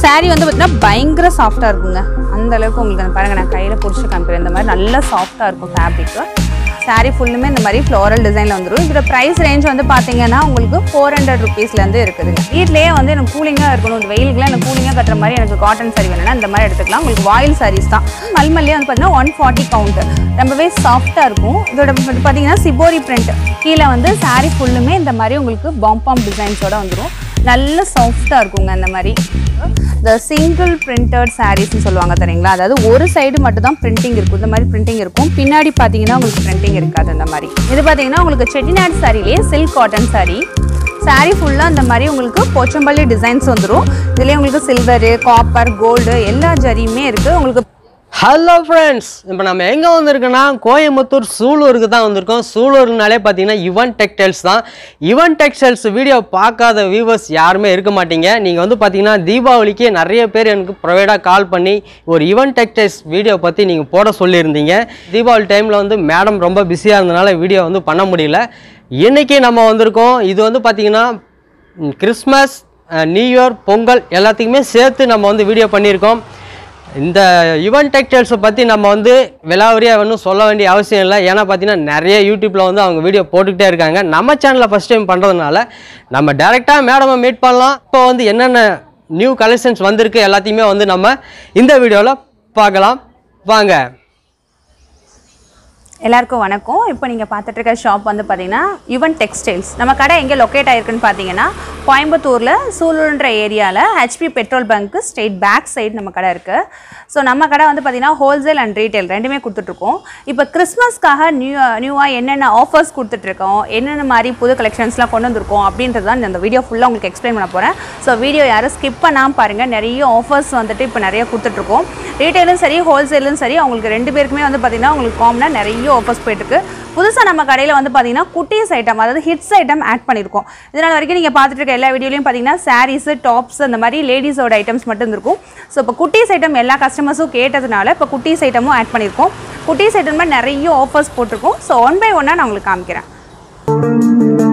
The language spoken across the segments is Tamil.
saree வந்து பார்த்தீங்கன்னா பயங்கர சாஃப்டாக இருக்குங்க அந்த அளவுக்கு உங்களுக்கு அந்த பாருங்க நான் கையில் பிடிச்சி காமிக்கிறேன் இந்த மாதிரி நல்லா சாஃப்டாக இருக்கும் ஃபேப்ரிக்கு saree ஃபுல்லுமே இந்த மாதிரி ஃப்ளோரல் டிசைனில் வந்துடும் இதோட ப்ரைஸ் ரேஞ்ச் வந்து பார்த்தீங்கன்னா உங்களுக்கு ஃபோர் ஹண்ட்ரட் ருபீஸ்லேருந்து இருக்குதுங்க வீட்லேயே வந்து எனக்கு கூலிங்காக இருக்கணும் இந்த வெயிலுக்குலாம் எனக்கு கூலிங்காக கட்டுற மாதிரி எனக்கு காட்டன் saree வேணும்னா இந்த மாதிரி எடுத்துக்கலாம் உங்களுக்கு வாயில் sarees தான் மல்மல்லே வந்து பார்த்தீங்கன்னா ஒன் ஃபார்ட்டி கவுண்ட் ரொம்பவே சாஃப்டாக இருக்கும் இதோட வந்து பார்த்தீங்கன்னா சிபோரி பிரிண்ட் கீழே வந்து saree ஃபுல்லுமே இந்த மாதிரி உங்களுக்கு பாம்பாம் டிசைன்ஸோட வந்துடும் நல்ல சாஃப்டாக இருக்குங்க அந்த மாதிரி இந்த சிங்கிள் பிரிண்டட் சாரீஸ்னு சொல்லுவாங்க தெரியுங்களா அதாவது ஒரு சைடு மட்டும் தான் பிரிண்டிங் இருக்கும் இந்த மாதிரி பிரிண்டிங் இருக்கும் பின்னாடி பார்த்தீங்கன்னா உங்களுக்கு பிரிண்டிங் இருக்காது அந்த மாதிரி இது பார்த்தீங்கன்னா உங்களுக்கு செட்டிநாடு சாரிலேயே சில்க் காட்டன் saree saree ஃபுல்லாக அந்த மாதிரி உங்களுக்கு போச்சம்பள்ளி டிசைன்ஸ் வந்துடும் இதுலேயே உங்களுக்கு சில்வரு காப்பர் கோல்டு எல்லா ஜரியுமே இருக்குது உங்களுக்கு ஹலோ ஃப்ரெண்ட்ஸ் இப்போ நம்ம எங்கே வந்திருக்கோன்னா கோயம்புத்தூர் சூலூருக்கு தான் வந்திருக்கோம் சூலூர்னாலே பார்த்தீங்கன்னா யுவன் டெக்ஸ்டைல்ஸ் தான் யுவன் டெக்ஸ்டைல்ஸ் வீடியோ பார்க்காத வியூவர்ஸ் யாருமே இருக்க மாட்டீங்க நீங்கள் வந்து பார்த்தீங்கன்னா தீபாவளிக்கு நிறைய பேர் எனக்கு ப்ரொவைடாக கால் பண்ணி ஒரு யுவன் டெக்ஸ்டைல்ஸ் வீடியோ பற்றி நீங்கள் போட சொல்லியிருந்தீங்க தீபாவளி டைமில் வந்து மேடம் ரொம்ப பிஸியாக இருந்தனால வீடியோ வந்து பண்ண முடியல இன்றைக்கி நம்ம வந்திருக்கோம் இது வந்து பார்த்தீங்கன்னா ம், கிறிஸ்மஸ் அஹ், நியூ இயர் பொங்கல் எல்லாத்துக்குமே சேர்த்து நம்ம வந்து வீடியோ பண்ணியிருக்கோம் இந்த யுவன் டெக்டைல்ஸை பற்றி நம்ம வந்து விலாவரியாக ஒன்றும் சொல்ல வேண்டிய அவசியம் இல்லை ஏன்னா பார்த்தீங்கன்னா நிறைய யூடியூப்பில் வந்து அவங்க வீடியோ போட்டுக்கிட்டே இருக்காங்க நம்ம சேனலில் ஃபஸ்ட் டைம் பண்ணுறதுனால நம்ம டேரெக்டாக மேடமை மீட் பண்ணலாம் இப்போ வந்து என்னென்ன நியூ கலெக்ஷன்ஸ் வந்திருக்கு எல்லாத்தையுமே வந்து நம்ம இந்த வீடியோவில் பார்க்கலாம் வாங்க எல்லாருக்கும் வணக்கம் இப்போ நீங்கள் பார்த்துட்டு இருக்க ஷாப் வந்து பார்த்தீங்கன்னா யுவன் டெக்ஸ்டைல்ஸ் நம்ம கடை எங்கே லொக்கேட் ஆயிருக்குன்னு பார்த்தீங்கன்னா கோயம்புத்தூரில் சூலூர்ன்ற ஏரியாவில் HP petrol bunk straight back side நம்ம கடை இருக்குது ஸோ நம்ம கடை வந்து பார்த்தீங்கன்னா ஹோல்சேல் அண்ட் ரீட்டைல் ரெண்டுமே கொடுத்துட்ருக்கோம் இப்போ கிறிஸ்மஸ்க்காக நியூ நியூவாக என்னென்ன ஆஃபர்ஸ் கொடுத்துட்ருக்கோம் என்னென்ன மாதிரி புது கலெக்ஷன்ஸ்லாம் கொண்டு வந்திருக்கோம் அப்படின்றது தான் இந்த வீடியோ ஃபுல்லாக உங்களுக்கு எக்ஸ்பிளைன் பண்ண போகிறேன் ஸோ வீடியோ யாரும் ஸ்கிப் பண்ணாமல் பாருங்கள் நிறைய ஆஃபர்ஸ் வந்துட்டு இப்போ நிறைய கொடுத்துட்ருக்கோம் ரீட்டைலும் சரி ஹோல்சேலும் சரி அவங்களுக்கு ரெண்டு பேருக்குமே வந்து பார்த்தீங்கன்னா உங்களுக்கு காமனாக நிறைய ஆஃபர்ஸ் போயிட்டுருக்கு புதுசாக நம்ம கடையில் வந்து பார்த்தீங்கன்னா குட்டீஸ் ஐட்டம் அதாவது ஹிட்ஸ் ஐட்டம் ஆட் பண்ணியிருக்கோம் இதனால் வரைக்கும் நீங்கள் பார்த்துட்டு இருக்க எல்லா வீடியோலையும் பார்த்தீங்கன்னா சாரீஸு டாப்ஸ் அந்த மாதிரி லேடிஸோட ஐட்டம்ஸ் மட்டும் இருக்கும் ஸோ இப்போ குட்டீஸ் ஐட்டம் எல்லா கஸ்டமர்ஸும் கேட்டதுனால இப்போ குட்டீஸ் ஐட்டமும் ஆட் பண்ணியிருக்கோம் குட்டீஸ் ஐட்டம்ல நிறைய ஆஃபர்ஸ் போட்டிருக்கோம் ஸோ ஒன் பை ஒன்னாக நான் உங்களுக்கு காமிக்கிறேன்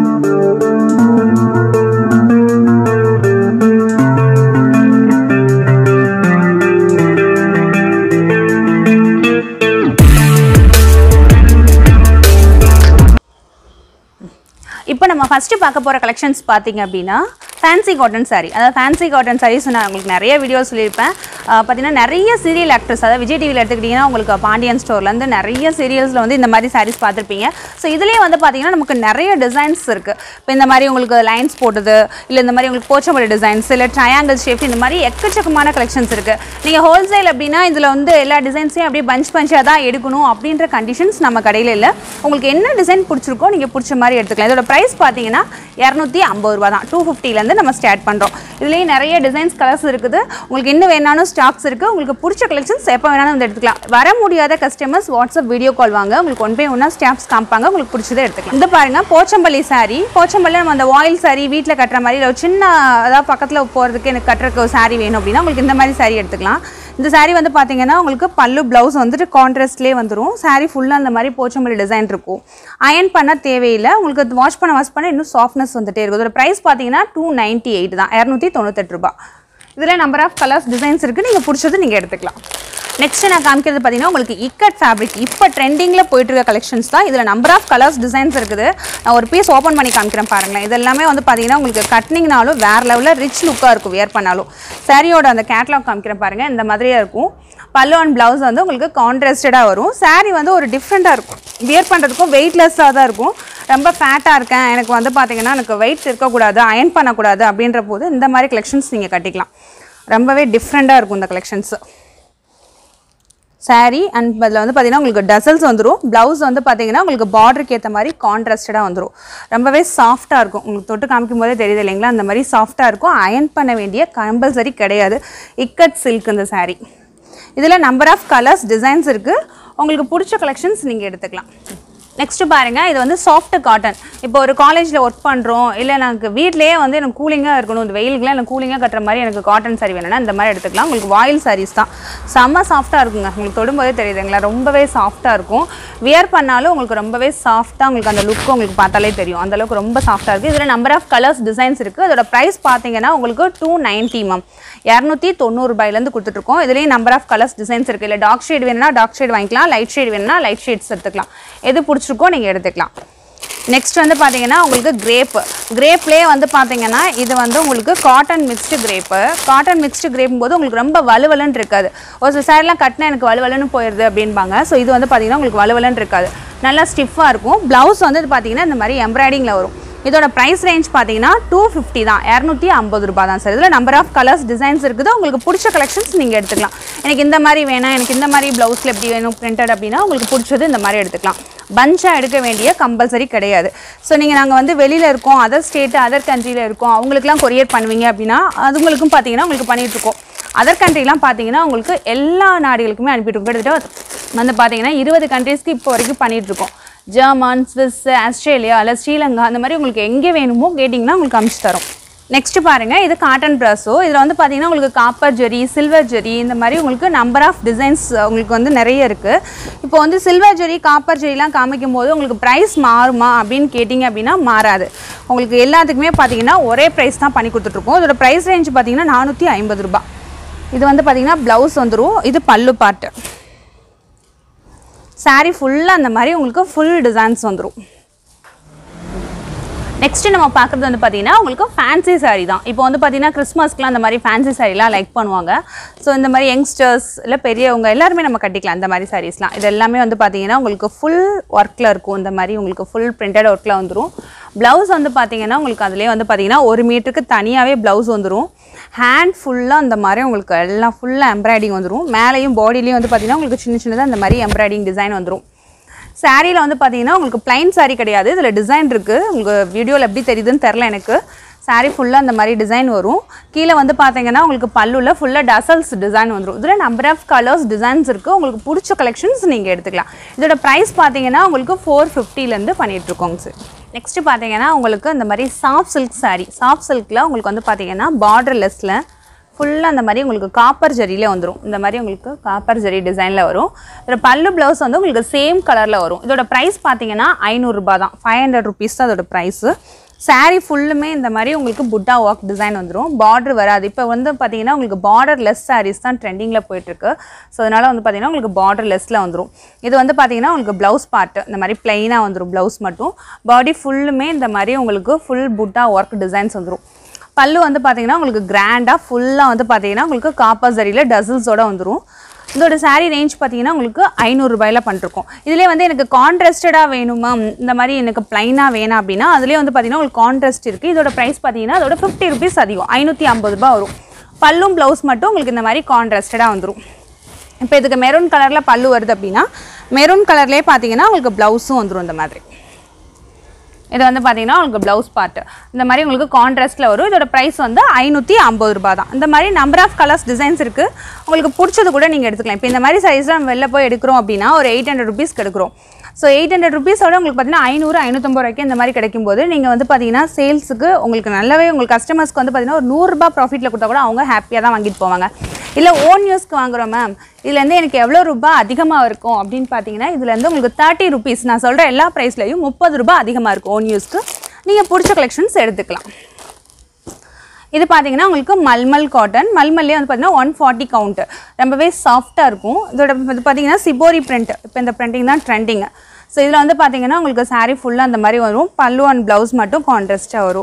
இப்போ நம்ம ஃபஸ்ட்டு பார்க்க போகிற கலெக்ஷன்ஸ் பார்த்தீங்க அப்படின்னா ஃபேன்சி காட்டன் saree அதாவது ஃபேன்சி காட்டன் sarees நான் உங்களுக்கு நிறைய வீடியோ சொல்லியிருப்பேன் ஆஹ் பார்த்தீங்கன்னா நிறைய சீரியல் ஆக்ட்ரஸ் அதாவது விஜய் டிவியில் எடுத்துக்கிட்டிங்கன்னா உங்களுக்கு பாண்டியன் ஸ்டோர்லேருந்து நிறைய சீரியல்ஸில் வந்து இந்த மாதிரி sarees பார்த்துருப்பீங்க ஸோ இதுலேயே வந்து பார்த்தீங்கன்னா நமக்கு நிறைய டிசைன்ஸ் இருக்குது இப்போ இந்த மாதிரி உங்களுக்கு லைன்ஸ் போட்டது இல்லை இந்த மாதிரி உங்களுக்கு போச்சம்பள்ளி டிசைன்ஸ் இல்லை ட்ரையாங்கிள் ஷேப் இந்த மாதிரி எக்கச்சக்கமான கலெக்ஷன்ஸ் இருக்குது நீங்கள் ஹோல்சேல் அப்படின்னா இதில் வந்து எல்லா டிசைன்ஸையும் அப்படியே பஞ்ச் பஞ்சாக தான் எடுக்கணும் அப்படின்ற கண்டிஷன்ஸ் நம்ம கடையில் இல்லை உங்களுக்கு என்ன டிசைன் பிடிச்சிருக்கோ நீங்கள் பிடிச்ச மாதிரி எடுத்துக்கலாம் இதோட ப்ரைஸ் பார்த்தீங்கன்னா இரநூத்தி ஐம்பது ரூபா தான் டூ ஃபிஃப்டிலேருந்து நம்ம ஸ்டார்ட் பண்ணுறோம் இதுலேயும் நிறைய டிசைன்ஸ் கலர்ஸ் இருக்குது உங்களுக்கு இன்னும் வேணாலும் ஸ்டாக்ஸ் இருக்குது உங்களுக்கு பிடிச்ச கலெக்ஷன்ஸ் எப்போ வேணாலும் வந்து எடுத்துக்கலாம் வர முடியாத கஸ்டமர்ஸ் வாட்ஸ்அப் வீடியோ கால் வாங்க உங்களுக்கு ஒன் பை ஒன்றா ஸ்டாப்ஸ் காமிப்பாங்க உங்களுக்கு பிடிச்சதை எடுத்துக்கலாம் இந்த பாருங்க போச்சம்பள்ளி saree போச்சம்பள்ளி நம்ம அந்த வாயில் saree வீட்டில் கட்டுற மாதிரி இல்லை ஒரு சின்ன அதாவது பக்கத்தில் போகிறதுக்கு எனக்கு கட்டுறதுக்கு ஒரு saree வேணும் அப்படின்னா உங்களுக்கு இந்த மாதிரி saree எடுத்துக்கலாம் இந்த saree வந்து பார்த்தீங்கன்னா உங்களுக்கு பல்லு ப்ளவுஸ் வந்துட்டு கான்ட்ராஸ்ட்லேயே வந்துடும் saree ஃபுல்லாக அந்த மாதிரி போச்சம்பள்ளி டிசைன் இருக்கும் அயன் பண்ண தேவையில்லை உங்களுக்கு வாஷ் பண்ண வாஷ் பண்ண இன்னும் சாஃப்ட்னஸ் வந்துட்டே இருக்கும் இதோட ப்ரைஸ் பார்த்தீங்கன்னா டூ நைன்ட்டி எயிட் தான் இரநூத்தி தொண்ணூத்தெட்டு ரூபாய் இதில் நம்பர் ஆஃப் கலர்ஸ் டிசைன்ஸ் இருக்குது நீங்கள் பிடிச்சது நீங்கள் எடுத்துக்கலாம் நெக்ஸ்ட் நான் காமிக்கிறது பார்த்தீங்கன்னா உங்களுக்கு இக்கட் ஃபேப்ரிக் இப்போ ட்ரெண்டிங்கில் போயிட்டு இருக்க கலெக்ஷன்ஸ் தான் இதில் நம்பர் ஆஃப் கலர்ஸ் டிசைன்ஸ் இருக்குது நான் ஒரு பீஸ் ஓப்பன் பண்ணி காமிக்கிறேன் பாருங்களேன் இது எல்லாமே வந்து பார்த்தீங்கன்னா உங்களுக்கு கட்னிங்னாலும் வேறு லெவலில் ரிச் லுக்காக இருக்கும் வேர் பண்ணாலும் சாரியோட அந்த கேட்லாக் காமிக்கிறேன் பாருங்கள் இந்த மாதிரியே இருக்கும் பல்லு அண்ட் ப்ளவுஸ் வந்து உங்களுக்கு கான்ட்ராஸ்டடாக வரும் saree வந்து ஒரு டிஃப்ரெண்ட்டாக இருக்கும் வியர் பண்ணுறதுக்கும் வெயிட்லெஸ்ஸாக தான் இருக்கும் ரொம்ப ஃபேட்டாக இருக்கேன் எனக்கு வந்து பார்த்தீங்கன்னா எனக்கு வெயிட் இருக்கக்கூடாது அயன் பண்ணக்கூடாது அப்படின்ற போது இந்த மாதிரி கலெக்ஷன்ஸ் நீங்கள் கட்டிக்கலாம் ரொம்பவே டிஃப்ரெண்ட்டாக இருக்கும் இந்த கலெக்ஷன்ஸு saree அண்ட் அதில் வந்து பார்த்தீங்கன்னா உங்களுக்கு டசல்ஸ் வந்துடும் ப்ளவுஸ் வந்து பார்த்தீங்கன்னா உங்களுக்கு பார்டருக்கு ஏற்ற மாதிரி கான்ட்ராஸ்டடாக வந்துடும் ரொம்பவே சாஃப்டாக இருக்கும் உங்களுக்கு தொட்டு காமிக்கும் போதே தெரியுது இல்லைங்களா அந்த மாதிரி சாஃப்டாக இருக்கும் அயன் பண்ண வேண்டிய கம்பல்சரி கிடையாது இக்கட் சில்க் இந்த saree இதில் நம்பர் ஆஃப் கலர்ஸ் டிசைன்ஸ் இருக்குது உங்களுக்கு பிடிச்ச கலெக்ஷன்ஸ் நீங்கள் எடுத்துக்கலாம் நெக்ஸ்ட் பாருங்க இது வந்து சாஃப்ட் காட்டன் இப்போ ஒரு காலேஜில் ஒர்க் பண்ணுறோம் இல்லை எனக்கு வீட்லயே வந்து எனக்கு கூலிங்காக இருக்கணும் இந்த வெயிலுக்குலாம் எனக்கு கூலிங்காக கட்டுற மாதிரி எனக்கு காட்டன் saree வேணும்னா இந்த மாதிரி எடுத்துக்கலாம் உங்களுக்கு வாயில் sarees தான் செம்ம சாஃப்டாக இருக்குங்க உங்களுக்கு தொடும்போதே தெரியுதுங்களா ரொம்பவே சாஃப்டாக இருக்கும் வியர் பண்ணாலும் உங்களுக்கு ரொம்பவே சாஃப்டாக உங்களுக்கு அந்த லுக் உங்களுக்கு பார்த்தாலே தெரியும் அந்த அளவுக்கு ரொம்ப சாஃப்டாக இருக்குது இதில் நம்பர் ஆஃப் கலர்ஸ் டிசைன்ஸ் இருக்குது அதோட ப்ரைஸ் பார்த்தீங்கன்னா உங்களுக்கு டூ நைன்ட்டி மேம் இரநூத்தி தொண்ணூறுபாயிலேருந்து கொடுத்துட்ருக்கோம் இதுலேயும் நம்பர் ஆஃப் கலர்ஸ் டிசைன்ஸ் இருக்குது இல்லை டார்க் ஷேட் வேணும்னா டார்க் ஷேட் வாங்கிக்கலாம் லைட் ஷேட் வேணும்னா லைட் ஷேட்ஸ் எடுத்துக்கலாம் எது பிடிச்சிருக்கோ நீங்கள் எடுத்துக்கலாம் நெக்ஸ்ட் வந்து பார்த்தீங்கன்னா உங்களுக்கு கிரேப் கிரேப்லேயே வந்து பார்த்தீங்கன்னா இது வந்து உங்களுக்கு cotton mixed crepe cotton mixed கிரேப்பும் போது உங்களுக்கு ரொம்ப வலுவலுன்னு இருக்காது ஒரு சில சேரீலாம் கட்டினா எனக்கு வலுவலுன்னு போயிடுது அப்படின்பாங்க ஸோ இது வந்து பார்த்தீங்கன்னா உங்களுக்கு வலுவலுன்னு இருக்காது நல்லா ஸ்டிஃபாக இருக்கும் ப்ளவுஸ் வந்து இது பார்த்தீங்கன்னா இந்த மாதிரி எம்ப்ராய்டிங்கில் வரும் இதோட ப்ரைஸ் ரேஞ்ச் பார்த்தீங்கன்னா டூ ஃபிஃப்டி தான் இரநூத்தி ஐம்பது ரூபாய் தான் சார் இதில் நம்பர் ஆஃப் கலர்ஸ் டிசைன்ஸ் இருக்குது உங்களுக்கு பிடிச்ச கலெக்ஷன்ஸ் நீங்கள் எடுத்துக்கலாம் எனக்கு இந்த மாதிரி வேணாம் எனக்கு இந்த மாதிரி ப்ளவுஸில் எப்படி வேணும் பிரிண்டட் அப்படின்னா உங்களுக்கு பிடிச்சது இந்த மாதிரி எடுத்துக்கலாம் பஞ்சாக எடுக்க வேண்டிய கம்பல்சரி கிடையாது ஸோ நீங்கள் நாங்கள் வந்து வெளியில் இருக்கோம் அதர் ஸ்டேட்டு அதர் கண்ட்ரியில் இருக்கோம் அவங்களுக்குலாம் கொரியர் பண்ணுவீங்க அப்படின்னா அதுங்களுக்கும் பார்த்தீங்கன்னா உங்களுக்கு பண்ணிட்டு இருக்கோம் அதர் கண்ட்ரிலாம் பார்த்தீங்கன்னா உங்களுக்கு எல்லா நாடுகளுக்குமே அனுப்பிட்டு இருக்கோம் கிட்டத்தட்ட வந்து பார்த்தீங்கன்னா இருபது கண்ட்ரீஸ்க்கு இப்போ வரைக்கும் பண்ணிட்டு இருக்கோம் ஜெர்மன் ஸ்விஸ் ஆஸ்திரேலியா இல்லை ஸ்ரீலங்கா அந்த மாதிரி உங்களுக்கு எங்கே வேணுமோ கேட்டிங்கன்னா உங்களுக்கு அனுப்பிச்சு தரோம் நெக்ஸ்ட் பாருங்க இது காட்டன் ப்ராஸோ இதில் வந்து பார்த்தீங்கன்னா உங்களுக்கு காப்பர் ஜெரி சில்வர் ஜெரி இந்த மாதிரி உங்களுக்கு நம்பர் ஆஃப் டிசைன்ஸ் உங்களுக்கு வந்து நிறைய இருக்குது இப்போ வந்து சில்வர் ஜெரி காப்பர் ஜெரிலாம் காமிக்கும் போது உங்களுக்கு ப்ரைஸ் மாறுமா அப்படின்னு கேட்டிங்க அப்படின்னா மாறாது உங்களுக்கு எல்லாத்துக்குமே பார்த்தீங்கன்னா ஒரே ப்ரைஸ் தான் பண்ணி கொடுத்துட்ருக்கோம் இதோட ப்ரைஸ் ரேஞ்ச் பார்த்தீங்கன்னா நானூற்றி ஐம்பது ரூபாய் இது வந்து பார்த்தீங்கன்னா ப்ளவுஸ் வந்துடும் இது பல்லு பாட்டு saree ஃபுல்லாக அந்த மாதிரி உங்களுக்கு ஃபுல் டிசைன்ஸ் வந்துடும் நெக்ஸ்ட் நம்ம பார்க்குறது வந்து பார்த்தீங்கன்னா உங்களுக்கு ஃபேன்சி saree தான் இப்போ வந்து பார்த்தீங்கன்னா கிறிஸ்மஸ்க்குலாம் அந்த மாதிரி ஃபேன்சி சாரீலாம் லைக் பண்ணுவாங்க ஸோ இந்த மாதிரி யங்ஸ்டர்ஸ் இல்லை பெரியவங்க எல்லாருமே நம்ம கட்டிக்கலாம் இந்த மாதிரி சாரீஸ்லாம் இது எல்லாமே வந்து பார்த்தீங்கன்னா உங்களுக்கு ஃபுல் ஒர்க்கில் இருக்கும் இந்த மாதிரி உங்களுக்கு ஃபுல் பிரிண்டட் ஒர்க்கில் வந்துடும் ப்ளவுஸ் வந்து பார்த்தீங்கன்னா உங்களுக்கு அதுலேயே வந்து பார்த்தீங்கன்னா ஒரு மீட்டருக்கு தனியாகவே ப்ளவுஸ் வந்துடும் ஹேண்ட் ஃபுல்லாக அந்த மாதிரி உங்களுக்கு எல்லாம் ஃபுல்லாக எம்ப்ராய்டிங் வந்துடும் மேலேயும் பாடிலையும் வந்து பார்த்தீங்கன்னா உங்களுக்கு சின்ன சின்னதாக இந்த மாதிரி எம்ப்ராய்டிங் டிசைன் வந்துடும் சாரியில் வந்து பார்த்தீங்கன்னா உங்களுக்கு பிளைன் saree கிடையாது இதில் டிசைன் இருக்குது உங்கள் வீடியோவில் எப்படி தெரியுதுன்னு தெரில எனக்கு saree ஃபுல்லாக அந்த மாதிரி டிசைன் வரும் கீழே வந்து பார்த்தீங்கன்னா உங்களுக்கு பல்லுல ஃபுல்லாக டசல்ஸ் டிசைன் வந்துடும் இதில் நம்பர் ஆஃப் கலர்ஸ் டிசைன்ஸ் இருக்குது உங்களுக்கு பிடிச்ச கலெக்ஷன்ஸ் நீங்கள் எடுத்துக்கலாம் இதோட ப்ரைஸ் பார்த்தீங்கன்னா உங்களுக்கு ஃபோர் ஃபிஃப்டிலேருந்து பண்ணிகிட்ருக்கோங்க சார் நெக்ஸ்ட்டு பார்த்தீங்கன்னா உங்களுக்கு இந்த மாதிரி சாஃப்ட் சில்க் saree சாஃப்ட் சில்கில் உங்களுக்கு வந்து பார்த்தீங்கன்னா பார்டர்லெஸ்ஸில் ஃபுல்லாக அந்த மாதிரி உங்களுக்கு காப்பர் ஜரியிலே வந்துடும் இந்த மாதிரி உங்களுக்கு காப்பர் ஜரி டிசைனில் வரும் இதில் பல்லு ப்ளவுஸ் வந்து உங்களுக்கு சேம் கலரில் வரும் இதோட ப்ரைஸ் பார்த்தீங்கன்னா ஐநூறுரூபா தான் ஃபைவ் ஹண்ட்ரட் ருபீஸ் தான் அதோட ப்ரைஸு saree ஃபுல்லுமே இந்த மாதிரி உங்களுக்கு புட்டா ஒர்க் டிசைன் வந்துடும் பார்டர் வராது இப்போ வந்து பார்த்தீங்கன்னா உங்களுக்கு பார்டர் லெஸ் sarees தான் ட்ரெண்டிங்கில் போயிட்டுருக்கு ஸோ அதனால் வந்து பார்த்தீங்கன்னா உங்களுக்கு பார்டர் லெஸ்ஸில் வந்துடும் இது வந்து பார்த்தீங்கன்னா உங்களுக்கு ப்ளவுஸ் பார்ட்டு இந்த மாதிரி பிளைனாக வந்துடும் ப்ளவுஸ் மட்டும் பாடி ஃபுல்லுமே இந்த மாதிரி உங்களுக்கு ஃபுல் புட்டா ஒர்க் டிசைன்ஸ் வந்துடும் பல்லு வந்து பார்த்தீங்கன்னா உங்களுக்கு கிராண்டாக ஃபுல்லாக வந்து பார்த்தீங்கன்னா உங்களுக்கு காப்பர் சரியில் டசில்ஸோட வந்துடும் இதோட saree ரேஞ்ச் பார்த்தீங்கன்னா உங்களுக்கு ஐநூறுரூபாயில் பண்ணிருக்கோம் இதிலே வந்து எனக்கு கான்ட்ராஸ்டடாக வேணுமா இந்த மாதிரி எனக்கு ப்ளைனாக வேணாம் அப்படின்னா அதுலேயே வந்து பார்த்தீங்கன்னா உங்களுக்கு கான்ட்ராஸ்ட் இருக்குது இதோட ப்ரைஸ் பார்த்தீங்கன்னா அதோட ஃபிஃப்டி ருபீஸ் அதிகம் ஐநூற்றி ஐம்பது ரூபாய் வரும் பல்லும் ப்ளவுஸ் மட்டும் உங்களுக்கு இந்த மாதிரி கான்ட்ராஸ்டடாக வந்துடும் இப்போ இதுக்கு மெரூன் கலரில் பல்லு வருது அப்படின்னா மெரூன் கலர்லேயே பார்த்தீங்கன்னா உங்களுக்கு ப்ளவுஸும் வந்துடும் இந்த மாதிரி இது வந்து பார்த்தீங்கன்னா உங்களுக்கு ப்ளவுஸ் பார்ட் இந்த மாதிரி உங்களுக்கு கான்ட்ராஸ்ட்டில் வரும் இதோட ப்ரைஸ் வந்து ஐநூற்றி ஐம்பது ரூபா தான் இந்த மாதிரி நம்பர் ஆஃப் கலர்ஸ் டிசைன்ஸ் இருக்குது உங்களுக்கு பிடிச்சது கூட நீங்கள் எடுத்துக்கலாம் இப்போ இந்த மாதிரி சைஸ்லாம் வெளில போய் எடுக்கிறோம் அப்படின்னா ஒரு எயிட் ஹண்ட்ரட் ருபீஸ்க்கு எடுக்கிறோம் ஸோ எயிட் ஹண்ட்ரட் ருபீஸோட உங்களுக்கு பார்த்தீங்கன்னா ஐநூறு ஐநூற்றம்பது ரூபாய்க்கு இந்த மாதிரி கிடைக்கும்போது நீங்கள் வந்து பார்த்தீங்கன்னா சேல்ஸுக்கு உங்களுக்கு நல்லாவே உங்களுக்கு கஸ்டமர்ஸ்க்கு வந்து பார்த்தீங்கன்னா ஒரு நூறுரூபா ப்ராஃபிட்டில் கொடுத்தா கூட அவங்க ஹாப்பியாக தான் வாங்கிட்டு போவாங்க இல்லை ஓன் யூஸ்க்கு வாங்குறோம் மேம் இதுலேருந்து எனக்கு எவ்வளோ ரூபாய் அதிகமாக இருக்கும் அப்படின்னு பார்த்தீங்கன்னா இதுலேருந்து உங்களுக்கு தேர்ட்டி ருபீஸ் நான் சொல்கிற எல்லா ப்ரைஸ்லையும் முப்பது ரூபாய் அதிகமாக இருக்கும் ஓன் யூஸ்க்கு நீங்கள் பிடிச்ச கலெக்ஷன்ஸ் எடுத்துக்கலாம் இது பார்த்தீங்கன்னா உங்களுக்கு மல்மல் காட்டன் மல்மல்லே வந்து பார்த்தீங்கன்னா ஒன் ஃபார்ட்டி கவுண்ட் ரொம்பவே சாஃப்டாக இருக்கும் இதோட இது பார்த்தீங்கன்னா சிபோரி பிரிண்ட் இப்போ இந்த பிரிண்டிங் தான் ட்ரெண்டிங் ஸோ இதில் வந்து பார்த்தீங்கன்னா உங்களுக்கு saree ஃபுல்லாக அந்த மாதிரி வரும் பல்லு அண்ட் ப்ளவுஸ் மட்டும் கான்ட்ராஸ்ட்டாக வரும்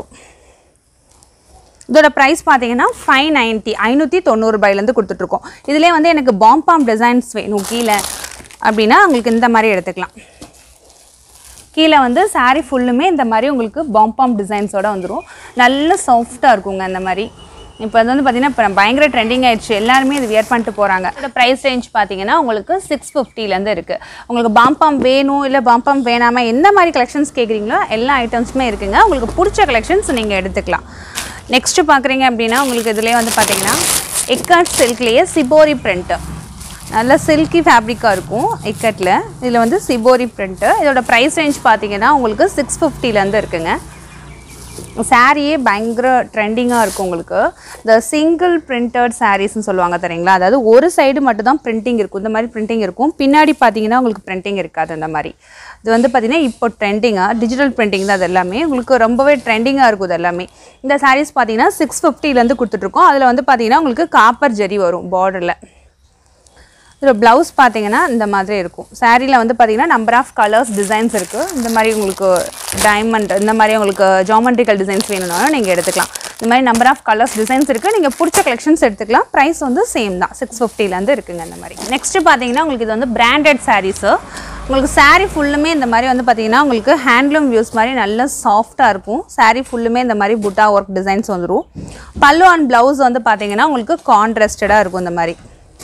இதோட ப்ரைஸ் பார்த்தீங்கன்னா ஃபைவ் நைன்ட்டி ஐநூற்றி தொண்ணூறுபாயிலேருந்து கொடுத்துட்ருக்கோம் இதிலே வந்து எனக்கு பாம்பாம் டிசைன்ஸ் வேணும் கீழே அப்படின்னா உங்களுக்கு இந்த மாதிரி எடுத்துக்கலாம் கீழே வந்து saree ஃபுல்லுமே இந்த மாதிரி உங்களுக்கு பாம்பாம் டிசைன்ஸோட வந்துடும் நல்ல சாஃப்டாக இருக்குங்க இந்த மாதிரி இப்போ அது வந்து பார்த்தீங்கன்னா இப்போ பயங்கர ட்ரெண்டிங் ஆயிடுச்சு எல்லாருமே இது வியர் பண்ணிட்டு போகிறாங்க இதோட ப்ரைஸ் ரேஞ்ச் பார்த்தீங்கன்னா உங்களுக்கு சிக்ஸ் ஃபிஃப்டிலேருந்து இருக்குது உங்களுக்கு பாம்பாம் வேணும் இல்லை பாம்பாம் வேணாமல் எந்த மாதிரி கலெக்ஷன்ஸ் கேட்குறீங்களோ எல்லா ஐட்டம்ஸுமே இருக்குங்க உங்களுக்கு பிடிச்ச கலெக்ஷன்ஸ் நீங்கள் எடுத்துக்கலாம் நெக்ஸ்ட்டு பார்க்குறீங்க அப்படின்னா உங்களுக்கு இதுலேயே வந்து பார்த்தீங்கன்னா எக்கார்ட் சில்க்லேயே சிபோரி பிரிண்ட்டு நல்ல சில்கி ஃபேப்ரிக்காக இருக்கும் இக்கட்டில் இதில் வந்து சிபோரி பிரிண்ட்டு இதோட ப்ரைஸ் ரேஞ்ச் பார்த்தீங்கன்னா உங்களுக்கு சிக்ஸ் ஃபிஃப்டிலேருந்து இருக்குங்க சாரியே பயங்கர ட்ரெண்டிங்காக இருக்கும் உங்களுக்கு இந்த சிங்கிள் பிரிண்டட் சாரீஸ்னு சொல்லுவாங்க தெரியுங்களா அதாவது ஒரு சைடு மட்டும் தான் பிரிண்டிங் இருக்கும் இந்த மாதிரி பிரிண்டிங் இருக்கும் பின்னாடி பார்த்தீங்கன்னா உங்களுக்கு பிரிண்டிங் இருக்காது அந்த மாதிரி இது வந்து பார்த்தீங்கன்னா இப்போ ட்ரெண்டிங்காக டிஜிட்டல் பிரிண்டிங் தான் அது எல்லாமே உங்களுக்கு ரொம்பவே ட்ரெண்டிங்காக இருக்கும் இது எல்லாமே இந்த சாரீஸ் பார்த்தீங்கன்னா சிக்ஸ் ஃபிஃப்டிலேருந்து கொடுத்துட்ருக்கோம் அதில் வந்து பார்த்தீங்கன்னா உங்களுக்கு காப்பர் ஜெரி வரும் பார்டரில் இதில் ப்ளவுஸ் பார்த்தீங்கன்னா இந்த மாதிரி இருக்கும் சாரியில் வந்து பார்த்தீங்கன்னா நம்பர் ஆஃப் கலர்ஸ் டிசைன்ஸ் இருக்குது இந்த மாதிரி உங்களுக்கு டைமண்ட் இந்த மாதிரி உங்களுக்கு ஜாமெண்ட்ரிக்கல் டிசைன்ஸ் வேணும்னாலும் நீங்கள் எடுத்துக்கலாம் இந்த மாதிரி நம்பர் ஆஃப் கலர்ஸ் டிசைன்ஸ் இருக்குது நீங்கள் பிடிச்ச கலெக்ஷன்ஸ் எடுத்துக்கலாம் ப்ரைஸ் வந்து சேம் தான் சிக்ஸ் ஃபிஃப்டிலேருந்து இருக்குங்க இந்த மாதிரி நெக்ஸ்ட்டு பார்த்தீங்கன்னா உங்களுக்கு இது வந்து பிராண்டட் சாரீஸு உங்களுக்கு saree ஃபுல்லுமே இந்த மாதிரி வந்து பார்த்தீங்கன்னா உங்களுக்கு ஹேண்ட்லூம் வியூஸ் மாதிரி நல்ல சாஃப்டாக இருக்கும் saree ஃபுல்லுமே இந்த மாதிரி புட்டா ஒர்க் டிசைன்ஸ் வந்துடும் பல்லு அண்ட் ப்ளவுஸ் வந்து பார்த்தீங்கன்னா உங்களுக்கு கான்ட்ராஸ்டடாக இருக்கும் இந்த மாதிரி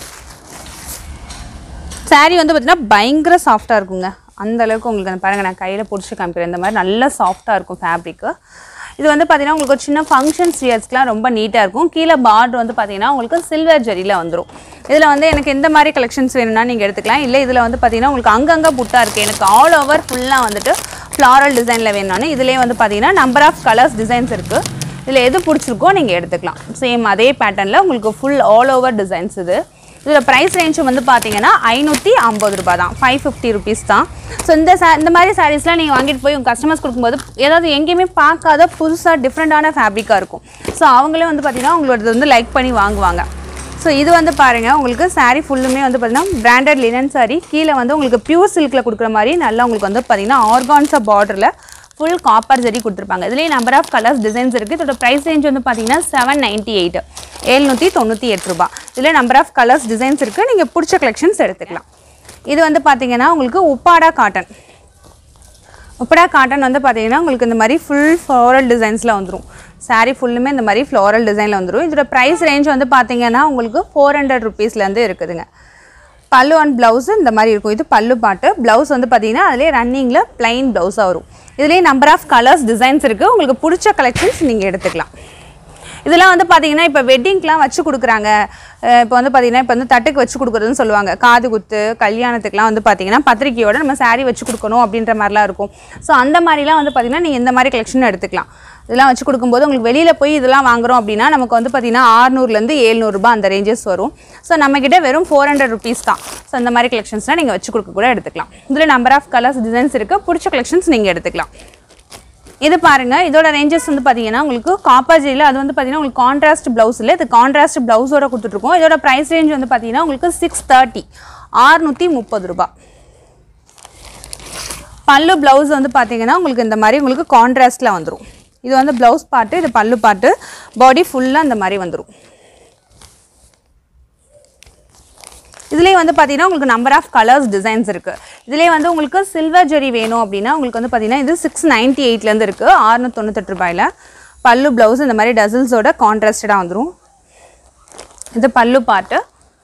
saree வந்து பார்த்தீங்கன்னா பயங்கர சாஃப்டாக இருக்குங்க அந்த அளவுக்கு உங்களுக்கு அந்த பாருங்க நான் கையில் பிடிச்சி காமிக்கிறேன் இந்த மாதிரி நல்ல சாஃப்டாக இருக்கும் ஃபேப்ரிக்கு இது வந்து பார்த்தீங்கன்னா உங்களுக்கு ஒரு சின்ன ஃபங்க்ஷன்ஸ் வியர்ஸ்க்குலாம் ரொம்ப நீட்டாக இருக்கும் கீழே பார்டர் வந்து பார்த்தீங்கன்னா உங்களுக்கு சில்வர் ஜரியில் வந்துடும் இதில் வந்து எனக்கு எந்த மாதிரி கலெக்ஷன்ஸ் வேணும்னா நீங்கள் எடுத்துக்கலாம் இல்லை இதில் வந்து பார்த்தீங்கன்னா உங்களுக்கு அங்கங்கே புட்டா இருக்குது எனக்கு ஆல் ஓவர் ஃபுல்லாக வந்துட்டு ஃப்ளாரல் டிசைனில் வேணும்னு இதுலேயே வந்து பார்த்தீங்கன்னா நம்பர் ஆஃப் கலர்ஸ் டிசைன்ஸ் இருக்குது இதில் எது பிடிச்சிருக்கோ நீங்கள் எடுத்துக்கலாம் சேம் அதே பேட்டர்னில் உங்களுக்கு ஃபுல் ஆல் ஓவர் டிசைன்ஸ் இது இதில் ப்ரைஸ் ரேஞ்ச் வந்து பார்த்தீங்கன்னா ஐநூற்றி ஐம்பது ரூபாய் தான் ஃபைவ் ஃபிஃப்டி ருபீஸ் தான் ஸோ இந்த சா இந்த மாதிரி சாரீஸ்லாம் நீங்கள் வாங்கிட்டு போய் உங்கள் கஸ்டமர்ஸ் கொடுக்கும்போது ஏதாவது எங்கேயுமே பார்க்காத புதுசாக டிஃப்ரெண்ட்டான ஃபேப்ரிக்காக இருக்கும் ஸோ அவங்களே வந்து பார்த்தீங்கன்னா உங்களோடது வந்து லைக் பண்ணி வாங்குவாங்க ஸோ இது வந்து பாருங்கள் உங்களுக்கு saree ஃபுல்லுமே வந்து பார்த்தீங்கன்னா பிராண்டட் லினன் saree கீழே வந்து உங்களுக்கு பியூர் சில்கில் கொடுக்குற மாதிரி நல்லா உங்களுக்கு வந்து பார்த்தீங்கன்னா ஆர்கான்ஸா பார்டரில் ஃபுல் காப்பர் ஜரி கொடுத்துருப்பாங்க இதுலேயே நம்பர் ஆஃப் கலர்ஸ் டிசைன்ஸ் இருக்குது இதோட ப்ரைஸ் ரேஞ்ச் வந்து பார்த்தீங்கன்னா செவன் நைன்ட்டி எயிட் எழுநூற்றி தொண்ணூற்றி எட்டு ரூபா இதில் நம்பர் ஆஃப் கலர்ஸ் டிசைன்ஸ் இருக்குது நீங்கள் பிடிச்ச கலெக்ஷன்ஸ் எடுத்துக்கலாம் இது வந்து பார்த்தீங்கன்னா உங்களுக்கு உப்பாடா காட்டன் உப்படா காட்டன் வந்து பார்த்தீங்கன்னா உங்களுக்கு இந்த மாதிரி ஃபுல் ஃப்ளோரல் டிசைன்ஸில் வந்துடும் saree ஃபுல்லுமே இந்த மாதிரி ஃப்ளோரல் டிசைனில் வந்துடும் இதோட ப்ரைஸ் ரேஞ்ச் வந்து பார்த்தீங்கன்னா உங்களுக்கு ஃபோர் ஹண்ட்ரட் ருபீஸ்லேருந்து இருக்குதுங்க பல்லு அண்ட் ப்ளவுஸு இந்த மாதிரி இருக்கும் இது பல்லு பாட்டு ப்ளவுஸ் வந்து பார்த்தீங்கன்னா அதிலே ரன்னிங்கில் plain ப்ளவுஸாக வரும் இதுலேயே நம்பர் ஆஃப் கலர்ஸ் டிசைன்ஸ் இருக்குது உங்களுக்கு பிடிச்ச கலெக்ஷன்ஸ் நீங்கள் எடுத்துக்கலாம் இதெல்லாம் வந்து பார்த்தீங்கன்னா இப்போ வெட்டிங்க்கெலாம் வச்சு கொடுக்குறாங்க அஹ் இப்போ வந்து பார்த்தீங்கன்னா இப்போ வந்து தட்டுக்கு வச்சு கொடுக்குறதுன்னு சொல்லுவாங்க காது குத்து கல்யாணத்துக்குலாம் வந்து பார்த்தீங்கன்னா பத்திரிக்கையோட நம்ம saree வச்சு கொடுக்கணும் அப்படின்ற மாதிரிலாம் இருக்கும் ஸோ அந்த மாதிரிலாம் வந்து பார்த்தீங்கன்னா நீங்கள் இந்த மாதிரி கலெக்ஷன் எடுத்துக்கலாம் இதெல்லாம் வச்சு கொடுக்கும்போது உங்களுக்கு வெளியில் போய் இதெல்லாம் வாங்குறோம் அப்படின்னா நமக்கு வந்து பார்த்தீங்கன்னா ஆறுநூறுலேருந்து ஏழ்நூறுபா அந்த ரேஞ்சஸ் வரும் ஸோ நம்மக்கிட்ட வெறும் ஃபோர் ஹண்ட்ரட் ருபீஸ் தான் ஸோ இந்த மாதிரி கலெக்ஷன்ஸ்லாம் நீங்கள் வச்சு கொடுக்க கூட எடுத்துக்கலாம் இதில் நம்பர் ஆஃப் கலர்ஸ் டிசைன்ஸ் இருக்குது பிடிச்ச கலெக்ஷன்ஸ் நீங்கள் எடுத்துக்கலாம் இது பாருங்க இதோட ரேஞ்சஸ் வந்து பார்த்தீங்கன்னா உங்களுக்கு காப்பர் ஜெயில் அது வந்து பார்த்தீங்கன்னா உங்களுக்கு கான்ட்ராஸ்ட் ப்ளவுஸ் இல்லை இது கான்ட்ராஸ்ட் ப்ளவுஸோட கொடுத்துட்ருக்கோம் இதோட ப்ரைஸ் ரேஞ்ச் வந்து பார்த்தீங்கன்னா உங்களுக்கு சிக்ஸ் தேர்ட்டி ஆறுநூற்றி முப்பது ரூபா பல்லு ப்ளவுஸ் வந்து பார்த்தீங்கன்னா உங்களுக்கு இந்த மாதிரி உங்களுக்கு கான்ட்ராஸ்ட்டில் வந்துடும் இது வந்து ப்ளவுஸ் பார்ட்டு இது பல்லு பார்ட்டு பாடி ஃபுல்லாக இந்த மாதிரி வந்துடும் இதுலேயே வந்து பார்த்தீங்கன்னா உங்களுக்கு நம்பர் ஆஃப் கலர்ஸ் டிசைன்ஸ் இருக்குது இதுலேயே வந்து உங்களுக்கு சில்வர் ஜெரி வேணும் அப்படின்னா உங்களுக்கு வந்து பார்த்தீங்கன்னா இது சிக்ஸ் நைன்ட்டி எயிட்லேருந்து இருக்குது ஆறுநூற்றி தொண்ணூத்தெட்டு ரூபாயில் பல்லு ப்ளவுஸ் இந்த மாதிரி டசில்ஸோட கான்ட்ராஸ்டடாக வந்துடும் இது பல்லு பாட்டு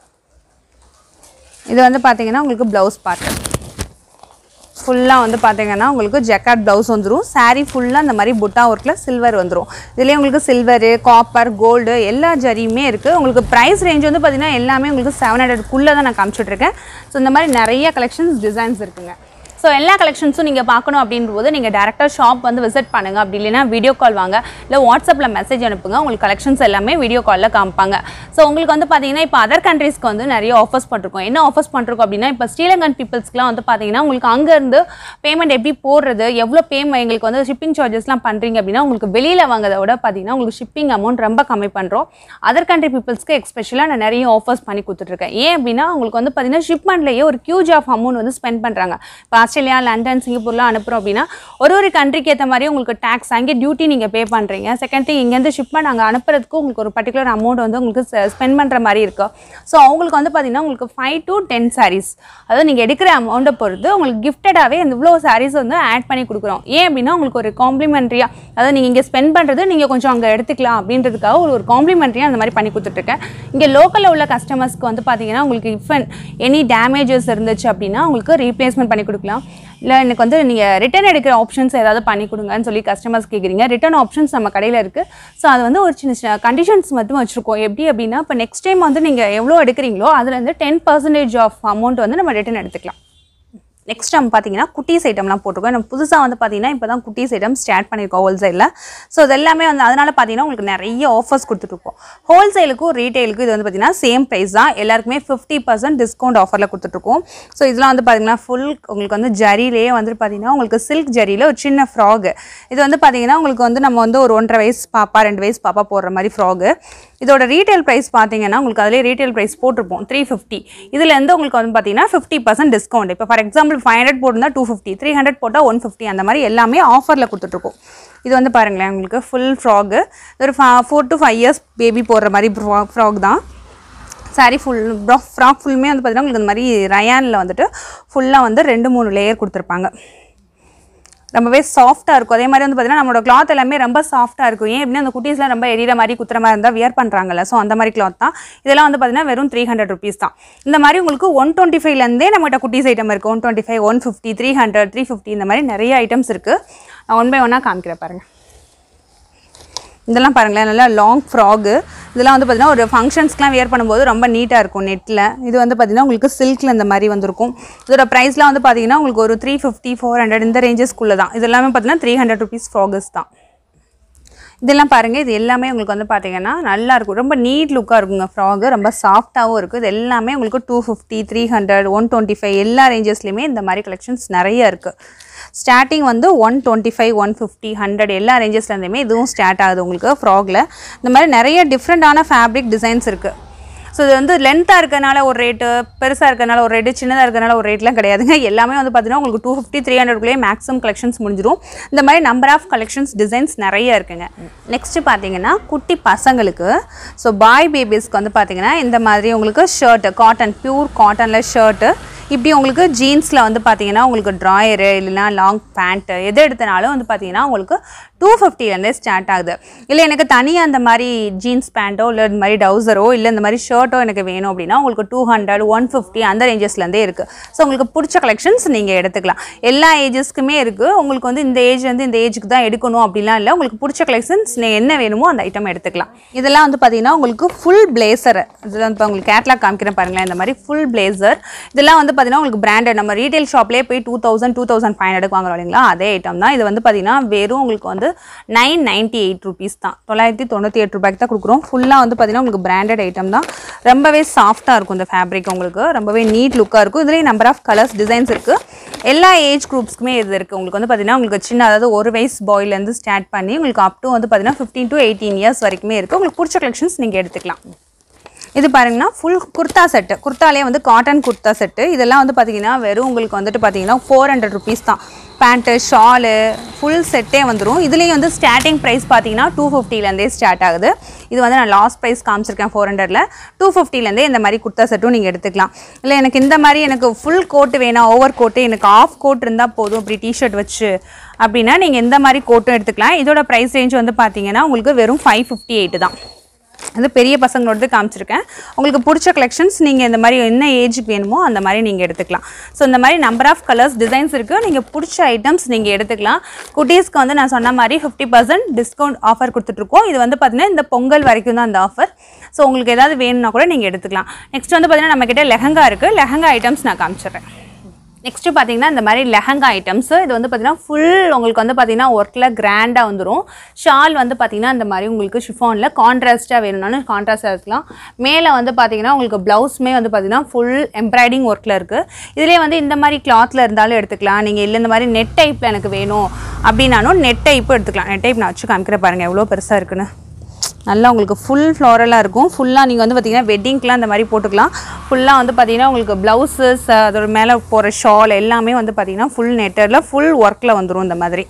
இது வந்து பார்த்தீங்கன்னா உங்களுக்கு ப்ளவுஸ் பாட்டு ஃபுல்லாக வந்து பார்த்தீங்கன்னா உங்களுக்கு ஜெக்காட் ப்ளவுஸ் வந்துடும் saree ஃபுல்லாக இந்த மாதிரி புட்டா ஒர்க்கில் சில்வர் வந்துடும் இதுலேயே உங்களுக்கு சில்வரு காப்பர் கோல்டு எல்லா ஜரியுமே இருக்குது உங்களுக்கு ப்ரைஸ் ரேஞ்ச் வந்து பார்த்தீங்கன்னா எல்லாமே உங்களுக்கு செவன் ஹண்ட்ரட்குள்ளே தான் நான் காமிச்சிட்ருக்கேன் ஸோ இந்த மாதிரி நிறைய கலெக்ஷன்ஸ் டிசைன்ஸ் இருக்குங்க ஸோ எல்லா கலெக்ஷன்ஸும் நீங்கள் பார்க்கணும் அப்படின்ற போது நீங்கள் டேரெக்டாக ஷாப் வந்து விசிட் பண்ணுங்கள் அப்படி இல்லைன்னா வீடியோ கால் வாங்க இல்லை வாட்ஸ்அப்பில் மெசேஜ் அனுப்புங்க உங்களுக்கு கலெக்ஷன்ஸ் எல்லாமே வீடியோ காலில் காமிப்பாங்க ஸோ உங்களுக்கு வந்து பார்த்தீங்கன்னா இப்போ அதர் கண்ட்ரீஸ்க்கு வந்து நிறைய ஆஃபர்ஸ் பண்ணிருக்கோம் என்ன ஆஃபர்ஸ் பண்ணிருக்கோம் அப்படின்னா இப்போ ஸ்ரீலங்கன் பீப்புள்ஸ்க்குலாம் வந்து பார்த்தீங்கன்னா உங்களுக்கு அங்கேருந்து பேமெண்ட் எப்படி போடுறது எவ்வளோ பேமெண்ட் எங்களுக்கு வந்து ஷிப்பிங் சார்ஜஸ்லாம் பண்ணுறீங்க அப்படின்னா உங்களுக்கு வெளியில் வாங்குறத விட பார்த்தீங்கன்னா உங்களுக்கு ஷிப்பிங் அமௌண்ட் ரொம்ப கம்மி பண்ணுறோம் அதர் கண்ட்ரி பீப்புள்ஸ்க்கு எக்ஸ்பெஷலாக நான் நிறைய ஆஃபர்ஸ் பண்ணி கொடுத்துட்ருக்கேன் ஏன் அப்படின்னா உங்களுக்கு வந்து பார்த்தீங்கன்னா ஷிப்மெண்ட்லேயே ஒரு ஹியூஜ் ஆஃப் அமௌண்ட் வந்து ஸ்பெண்ட் பண்ணுறாங்க இப்போ ஆஸ்திரேலியா லண்டன் சிங்கப்பூர்லாம் அனுப்புகிறோம் அப்படின்னா ஒரு ஒரு கண்ட்ரிக்கு ஏற்ற மாதிரி உங்களுக்கு டேக்ஸ் அங்கே டியூட்டி நீங்கள் பே பண்ணுறீங்க செகண்ட் திங் இங்கேருந்து ஷிப்மெண்ட் அங்கே அனுப்புறதுக்கு உங்களுக்கு ஒரு பர்டிகுலர் அமௌண்ட் வந்து உங்களுக்கு ஸ்பெண்ட் பண்ணுற மாதிரி இருக்கு ஸோ அவங்களுக்கு வந்து பார்த்தீங்கன்னா உங்களுக்கு ஃபைவ் டு டென் சாரீஸ் அதாவது நீங்கள் எடுக்கிற அமௌண்ட்டை பொறுத்து உங்களுக்கு கிஃப்டடாகவே இந்த இவ்வளோ சாரீஸ் வந்து ஆட் பண்ணி கொடுக்குறோம் ஏன் அப்படின்னா உங்களுக்கு ஒரு காம்ப்ளிமெண்ட்ரியாக அதாவது நீங்கள் இங்கே ஸ்பெண்ட் பண்ணுறது நீங்கள் கொஞ்சம் அங்கே எடுத்துக்கலாம் அப்படின்றதுக்காக ஒரு ஒரு காம்ப்ளிமெண்ட்ரியாக அந்த மாதிரி பண்ணி கொடுத்துட்ருக்கேன் இங்கே லோக்கலில் உள்ள கஸ்டமர்ஸ்க்கு வந்து பார்த்தீங்கன்னா உங்களுக்கு இஃப் எனி டேமேஜஸ் இருந்துச்சு அப்படின்னா உங்களுக்கு ரீப்ளேஸ்மெண்ட் பண்ணி கொடுக்கலாம் எடுத்துக்கலாம் இல்லை எனக்கு வந்து நீங்கள் ரிட்டர்ன் எடுக்கிற ஆப்ஷன்ஸ் ஏதாவது பண்ணி கொடுங்கன்னு சொல்லி கஸ்டமர்ஸ் கேட்குறீங்க ரிட்டர்ன் ஆப்ஷன்ஸ் நம்ம கடையில் இருக்குது ஸோ அது வந்து ஒரு சின்ன சின்ன கண்டிஷன்ஸ் மட்டும் வச்சுருக்கோம் எப்படி அப்படின்னா இப்போ நெக்ஸ்ட் டைம் வந்து நீங்கள் எவ்வளோ எடுக்கிறீங்களோ அதுலேருந்து டென் பர்சன்டேஜ் ஆஃப் அமௌண்ட் வந்து நம்ம ரிட்டர்ன் எடுத்துக்கலாம் நெக்ஸ்ட் நம்ம பார்த்தீங்கன்னா குட்டீஸ் ஐட்டம்லாம் போட்டிருக்கோம் நம்ம புதுசாக வந்து பார்த்தீங்கன்னா இப்போ தான் குட்டீஸ் ஐட்டம் ஸ்டார்ட் பண்ணியிருக்கோம் ஹோல்சேலில் ஸோ இது எல்லாமே வந்து அதனால் பார்த்தீங்கன்னா உங்களுக்கு நிறைய ஆஃபர்ஸ் கொடுத்துட்ருக்கோம் ஹோல்சேலுக்கும் ரீட்டைலுக்கும் இது வந்து பார்த்தீங்கன்னா சேம் ப்ரைஸ் தான் எல்லாருக்குமே ஃபிஃப்டி பர்சன்ட் டிஸ்கவுண்ட் ஆஃபரில் கொடுத்துட்ருக்கோம் ஸோ இதெல்லாம் வந்து பார்த்தீங்கன்னா ஃபுல் உங்களுக்கு வந்து ஜரிலேயே வந்து பார்த்தீங்கன்னா உங்களுக்கு சில்க் ஜரியில் ஒரு சின்ன ஃப்ராகு இது வந்து பார்த்தீங்கன்னா உங்களுக்கு வந்து நம்ம வந்து ஒரு ஒன்றரை வயசு பாப்பா ரெண்டு வயசு பாப்பா போடுற மாதிரி ஃப்ராகு இதோட ரீட்டைல் ப்ரைஸ் பார்த்தீங்கன்னா உங்களுக்கு அதிலே ரீட்டைல் ப்ரைஸ் போட்டிருப்போம் த்ரீ ஃபிஃப்டி இதுலேருந்து உங்களுக்கு வந்து பார்த்தீங்கன்னா ஃபிஃப்டி பர்சன்ட் டிஸ்கவுண்ட் இப்போ ஃபார் எக்ஸாம்பிள் ஃபைவ் ஹண்ட்ரட் போட்டிருந்தா டூ ஃபிஃப்டி த்ரீ ஹண்ட்ரட் போட்டால் ஒன் ஃபிஃப்டி அந்த மாதிரி எல்லாமே ஆஃபரில் கொடுத்துட்ருக்கோம் இது வந்து பாருங்களேன் உங்களுக்கு ஃபுல் ஃப்ராகு ஒரு four to five years baby போடுற மாதிரி ஃப்ராக் தான் சாரி ஃபுல் ஃப்ராக் ஃபுல்லுமே வந்து பார்த்தீங்கன்னா உங்களுக்கு இந்த மாதிரி ரயானில் வந்துட்டு ஃபுல்லாக வந்து ரெண்டு மூணு லேயர் கொடுத்துருப்பாங்க ரொம்பவே சாஃப்ட்டாக இருக்கும் அதே மாதிரி வந்து பார்த்தீங்கன்னா நம்மளோட கிளாத் எல்லாமே ரொம்ப சாஃப்ட்டாக இருக்கும் ஏன் எப்படின்னா அந்த குட்டீஸ்லாம் ரொம்ப எரியிற மாதிரி குத்துற மாதிரி இருந்தால் வியர் பண்ணுறாங்கல்ல ஸோ அந்த மாதிரி கிளாத் தான் இதெல்லாம் வந்து பார்த்தீங்கன்னா வெறும் த்ரீ ஹண்ட்ரட் ருபீஸ் தான் இந்த மாதிரி உங்களுக்கு ஒன் டுவெண்ட்டி ஃபைவ்லேருந்தே நம்மகிட்ட குட்டீஸ் ஐட்டம் இருக்குது one twenty five one fifty three hundred three fifty இந்த மாதிரி நிறைய ஐட்டம்ஸ் இருக்குது நான் ஒன் பை ஒன்னாக காமிக்கிறேன் பாருங்கள் இதெல்லாம் பாருங்களேன் நல்லா லாங் ஃப்ராகு இதெல்லாம் வந்து பார்த்தீங்கன்னா ஒரு ஃபங்க்ஷன்ஸ்க்குலாம் வியர் பண்ணும்போது ரொம்ப நீட்டாக இருக்கும் நெட்டில் இது வந்து பார்த்தீங்கன்னா உங்களுக்கு சில்கில் இந்த மாதிரி வந்திருக்கும் இதோட ப்ரைஸ்லாம் வந்து பார்த்தீங்கன்னா உங்களுக்கு ஒரு த்ரீ ஃபிஃப்டி ஃபோர் ஹண்ட்ரட் இந்த ரேஞ்சஸ்க்குள்ளே தான் இது எல்லாமே பார்த்தீங்கன்னா த்ரீ ஹண்ட்ரட் ருபீஸ் ஃப்ராகஸ் தான் இதெல்லாம் பாருங்கள் இது எல்லாமே உங்களுக்கு வந்து பார்த்தீங்கன்னா நல்லா இருக்கும் ரொம்ப நீட் லுக்காக இருக்குங்க ஃப்ராகு ரொம்ப சாஃப்ட்டாகவும் இருக்குது இது எல்லாமே உங்களுக்கு two fifty three hundred one twenty five எல்லா ரேஞ்சஸ்லையுமே இந்த மாதிரி கலெக்ஷன்ஸ் நிறைய இருக்குது ஸ்டார்டிங் வந்து one twenty five one fifty hundred எல்லா ரேஞ்சஸ்லேருந்துமே இதுவும் ஸ்டார்ட் ஆகுது உங்களுக்கு ஃப்ராகில் இந்த மாதிரி நிறைய டிஃப்ரெண்ட்டான ஃபேப்ரிக் டிசைன்ஸ் இருக்குது ஸோ இது வந்து லென்த்தாக இருக்கனால ஒரு ரேட்டு பெருசாக இருக்கனால ஒரு ரேட்டு சின்னதாக இருக்கனால ஒரு ரேட்லாம் கிடையாதுங்க எல்லாமே வந்து பார்த்தீங்கன்னா உங்களுக்கு டூ ஃபிஃப்டி த்ரீ ஹண்ட்ரட்குள்ளேயே மேக்ஸிமம் கலெக்ஷன்ஸ் முடிஞ்சிடும் இந்த மாதிரி நம்பர் ஆஃப் கலெக்ஷன்ஸ் டிசைன்ஸ் நிறைய இருக்குங்க நெக்ஸ்ட்டு பார்த்தீங்கன்னா குட்டி பசங்களுக்கு ஸோ பாய் பேபிஸ்க்கு வந்து பார்த்தீங்கன்னா இந்த மாதிரி உங்களுக்கு ஷர்ட்டு காட்டன் பியூர் காட்டனில் ஷர்ட்டு இப்படி உங்களுக்கு ஜீன்ஸில் வந்து பார்த்தீங்கன்னா உங்களுக்கு ட்ராயரு இல்லைனா லாங் பேண்ட்டு எது எடுத்தனாலும் வந்து பார்த்தீங்கன்னா உங்களுக்கு டூ ஃபிஃப்டிலேருந்தே ஸ்டார்ட் ஆகுது இல்லை எனக்கு தனியாக அந்த மாதிரி ஜீன்ஸ் பேண்ட்டோ இல்லை இந்த மாதிரி டவுசரோ இல்லை இந்த மாதிரி ஷர்ட்டோ எனக்கு வேணும் அப்படின்னா உங்களுக்கு டூ ஹண்ட்ரட் ஒன் ஃபிஃப்டி அந்த ரேஞ்சஸ்லேருந்தே இருக்குது ஸோ உங்களுக்கு பிடிச்ச கலெக்ஷன்ஸ் நீங்கள் எடுத்துக்கலாம் எல்லா ஏஜஸ்க்குமே இருக்குது உங்களுக்கு வந்து இந்த ஏஜ் வந்து இந்த ஏஜுக்கு தான் எடுக்கணும் அப்படிலாம் இல்லை உங்களுக்கு பிடிச்ச கலெக்ஷன்ஸ் நீங்கள் என்ன வேணுமோ அந்த ஐட்டம் எடுத்துக்கலாம் இதெல்லாம் வந்து பார்த்தீங்கன்னா உங்களுக்கு ஃபுல் பிளேசர் இதெல்லாம் இப்போ உங்களுக்கு கேட்லாக் காமிக்கிறேன் பாருங்களேன் இந்த மாதிரி ஃபுல் பிளேசர் இதெல்லாம் வந்து பார்த்தீங்கன்னா உங்களுக்கு பிராண்டட் நம்ம ரீட்டைல் ஷாப்லேயே போய் two thousand two thousand five hundred வாங்குறோம் இல்லைங்களா அதே ஐட்டம் தான் இது வந்து பார்த்தீங்கன்னா வெறும் உங்களுக்கு வந்து நைன் நைன்ட்டி எயிட் ருபீஸ் தான் தொள்ளாயிரத்தி தொண்ணூற்றி எட்டு ரூபாய்க்கு தான் கொடுக்குறோம் ஃபுல்லாக வந்து பார்த்தீங்கன்னா உங்களுக்கு பிராண்டட் ஐட்டம் தான் ரொம்பவே சாஃப்ட்டாக இருக்கும் இந்த ஃபேப்ரிக் உங்களுக்கு ரொம்பவே நீட் லுக்காக இருக்கும் இதுலேயே நம்பர் ஆஃப் கலர்ஸ் டிசைன்ஸ் இருக்குது எல்லா ஏஜ் குரூப்ஸ்க்குமே இது இருக்குது உங்களுக்கு வந்து பார்த்தீங்கன்னா உங்களுக்கு சின்ன அதாவது ஒரு வயசு பாய்லேருந்து ஸ்டார்ட் பண்ணி உங்களுக்கு அப் டு வந்து பார்த்தீங்கன்னா ஃபிஃப்டீன் டு எயிட்டீன் இயர்ஸ் வரைக்குமே இருக்குது உங்களுக்கு பிடிச்ச கலெக்ஷன்ஸ் நீங்கள் எடுத்துக்கலாம் இது பாருங்கன்னா ஃபுல் குர்தா செட்டு குர்தாலே வந்து காட்டன் குர்தா செட்டு இதெல்லாம் வந்து பார்த்தீங்கன்னா வெறும் உங்களுக்கு வந்துட்டு பார்த்தீங்கன்னா ஃபோர் ஹண்ட்ரட் ருபீஸ் தான் பேண்ட்டு ஷாலு ஃபுல் செட்டே வந்துடும் இதுலேயும் வந்து ஸ்டார்டிங் ப்ரைஸ் பார்த்தீங்கன்னா டூ ஃபிஃப்டிலேருந்தே ஸ்டார்ட் ஆகுது இது வந்து நான் லாஸ்ட் ப்ரைஸ் காமிச்சிருக்கேன் ஃபோர் ஹண்ட்ரட்ல டூ ஃபிஃப்டிலேருந்தே இந்த மாதிரி குர்தா செட்டும் நீங்கள் எடுத்துக்கலாம் இல்லை எனக்கு இந்த மாதிரி எனக்கு ஃபுல் கோட்டு வேணாம் ஓவர் கோட்டு எனக்கு ஆஃப் கோட் இருந்தால் போதும் இப்படி டிஷர்ட் வச்சு அப்படின்னா நீங்கள் இந்த மாதிரி கோட்டும் எடுத்துக்கலாம் இதோட ப்ரைஸ் ரேஞ்ச் வந்து பார்த்தீங்கன்னா உங்களுக்கு வெறும் ஃபைவ் ஃபிஃப்டி எயிட் தான் அது பெரிய பசங்களோடது காமிச்சிருக்கேன் உங்களுக்கு பிடிச்ச கலெக்ஷன்ஸ் நீங்கள் இந்த மாதிரி என்ன ஏஜுக்கு வேணுமோ அந்த மாதிரி நீங்கள் எடுத்துக்கலாம் ஸோ இந்த மாதிரி நம்பர் ஆஃப் கலர்ஸ் டிசைன்ஸ் இருக்குது நீங்கள் பிடிச்ச ஐட்டம்ஸ் நீங்கள் எடுத்துக்கலாம் குட்டீஸ்க்கு வந்து நான் சொன்ன மாதிரி ஃபிஃப்டி பர்சன்ட் டிஸ்கவுண்ட் ஆஃபர் கொடுத்துட்ருக்கோம் இது வந்து பார்த்தீங்கன்னா இந்த பொங்கல் வரைக்கும் தான் அந்த ஆஃபர் ஸோ உங்களுக்கு ஏதாவது வேணும்னா கூட நீங்கள் எடுத்துக்கலாம் நெக்ஸ்ட் வந்து பார்த்தீங்கன்னா நம்மக்கிட்ட லெஹங்கா இருக்குது லெஹங்கா ஐட்டம்ஸ் நான் காமிச்சிடுறேன் நெக்ஸ்ட்டு பார்த்தீங்கன்னா இந்த மாதிரி லெஹங்கா ஐட்டம்ஸு இது வந்து பார்த்தீங்கன்னா ஃபுல் உங்களுக்கு வந்து பார்த்தீங்கன்னா ஒர்க்கில் கிராண்டாக வந்துடும் ஷால் வந்து பார்த்தீங்கன்னா இந்த மாதிரி உங்களுக்கு ஷிஃபானில் கான்ட்ராஸ்ட்டாக வேணும்னாலும் கான்ட்ராஸ்ட்டாக இருக்கலாம் மேலே வந்து பார்த்தீங்கன்னா உங்களுக்கு ப்ளவுஸுமே வந்து பார்த்தீங்கன்னா ஃபுல் எம்ப்ராய்டிங் ஒர்க்கில் இருக்குது இதுலேயே வந்து இந்த மாதிரி கிளாத்தில் இருந்தாலும் எடுத்துக்கலாம் நீங்கள் இல்லை இந்த மாதிரி நெட் டைப்பில் எனக்கு வேணும் அப்படின்னாலும் நெட் டைப்பும் எடுத்துக்கலாம் நெட் டைப் நான் வச்சு காமிக்கிறேன் பாருங்கள் எவ்வளோ பெருசாக இருக்குன்னு நல்லா உங்களுக்கு ஃபுல் ஃப்ளாரலாக இருக்கும் ஃபுல்லாக நீங்கள் வந்து பார்த்தீங்கன்னா வெட்டிங்க்கெலாம் இந்த மாதிரி போட்டுக்கலாம் ஃபுல்லாக வந்து பார்த்தீங்கன்னா உங்களுக்கு ப்ளவுஸஸ் அதோட மேலே போகிற ஷால் எல்லாமே வந்து பார்த்தீங்கன்னா ஃபுல் நெட்டரில் ஃபுல் ஒர்க்கில் வந்துடும் இந்த மாதிரி